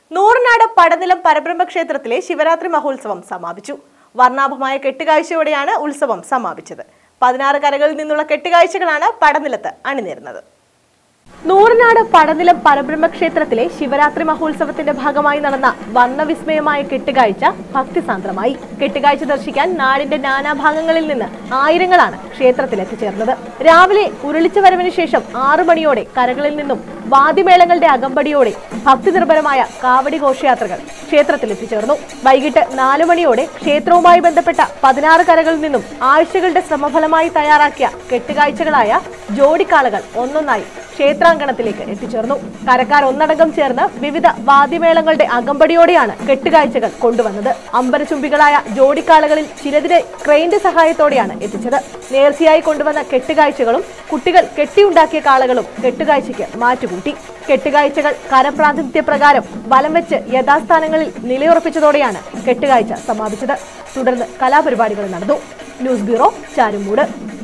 നൂറിനാട് പടനിലം പരബ്രഹ്മ ക്ഷേത്രത്തിലെ ശിവരാത്രി മഹോത്സവം സമാപിച്ചു വർണ്ണാഭമായ കെട്ടുകാഴ്ചയോടെയാണ് ഉത്സവം സമാപിച്ചത് പതിനാറ് കരകളിൽ നിന്നുള്ള കെട്ടുകാഴ്ചകളാണ് പടനിലത്ത് അണിനിരുന്നത് നൂറിനാട് പടനിലം പരബ്രഹ്മ ക്ഷേത്രത്തിലെ ശിവരാത്രി മഹോത്സവത്തിന്റെ ഭാഗമായി നടന്ന വർണ്ണവിസ്മയമായ കെട്ടുകാഴ്ച ഭക്തിസാന്ദ്രമായി കെട്ടുകാഴ്ച ദർശിക്കാൻ നാടിന്റെ നാനാഭാഗങ്ങളിൽ നിന്ന് ആയിരങ്ങളാണ് ക്ഷേത്രത്തിൽ എത്തിച്ചേർന്നത് രാവിലെ ഉരുളിച്ച വരവിന് ശേഷം ആറു മണിയോടെ കരകളിൽ നിന്നും വാദ്യമേളങ്ങളുടെ അകമ്പടിയോടെ ഭക്തി നിർഭരമായ കാവടി ഘോഷയാത്രകൾ ക്ഷേത്രത്തിൽ എത്തിച്ചേർന്നു വൈകിട്ട് നാലു മണിയോടെ ക്ഷേത്രവുമായി ബന്ധപ്പെട്ട പതിനാറ് കരകളിൽ നിന്നും ആഴ്ചകളുടെ ശ്രമഫലമായി തയ്യാറാക്കിയ കെട്ടുകാഴ്ചകളായ ജോഡിക്കാളകൾ ഒന്നൊന്നായി ക്ഷേത്രാങ്കണത്തിലേക്ക് എത്തിച്ചേർന്നു കരക്കാർ ഒന്നടങ്കം ചേർന്ന് വിവിധ വാദ്യമേളങ്ങളുടെ അകമ്പടിയോടെയാണ് കെട്ടുകാഴ്ചകൾ കൊണ്ടുവന്നത് അമ്പരചുംബികളായ ജോഡിക്കാളകളിൽ ചിലതിനെ ക്രെയിന്റെ സഹായത്തോടെയാണ് എത്തിച്ചത് നേർച്ചയായി കൊണ്ടുവന്ന കെട്ടുകാഴ്ചകളും കുട്ടികൾ കെട്ടിയുണ്ടാക്കിയ കാളകളും കെട്ടുകാഴ്ചയ്ക്ക് മാറ്റുകൂട്ടി കെട്ടുകാഴ്ചകൾ കരപ്രാതിനിധ്യ പ്രകാരം വലം വെച്ച് യഥാസ്ഥാനങ്ങളിൽ നിലയുറപ്പിച്ചതോടെയാണ് കെട്ടുകാഴ്ച സമാപിച്ചത് തുടർന്ന് കലാപരിപാടികൾ നടന്നു ന്യൂസ് ബ്യൂറോ ചാരുമൂട്